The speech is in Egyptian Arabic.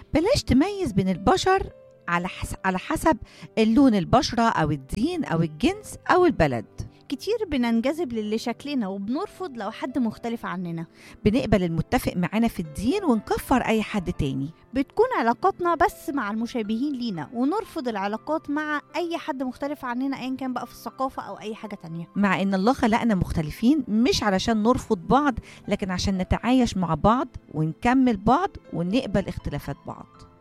بلاش تميز بين البشر على حس- على حسب اللون البشرة أو الدين أو الجنس أو البلد كتير بننجذب للي شكلنا وبنرفض لو حد مختلف عننا بنقبل المتفق معانا في الدين ونكفر أي حد تاني بتكون علاقاتنا بس مع المشابهين لينا ونرفض العلاقات مع أي حد مختلف عننا أيا كان بقى في الثقافة أو أي حاجة تانية مع إن الله خلقنا مختلفين مش علشان نرفض بعض لكن عشان نتعايش مع بعض ونكمل بعض ونقبل اختلافات بعض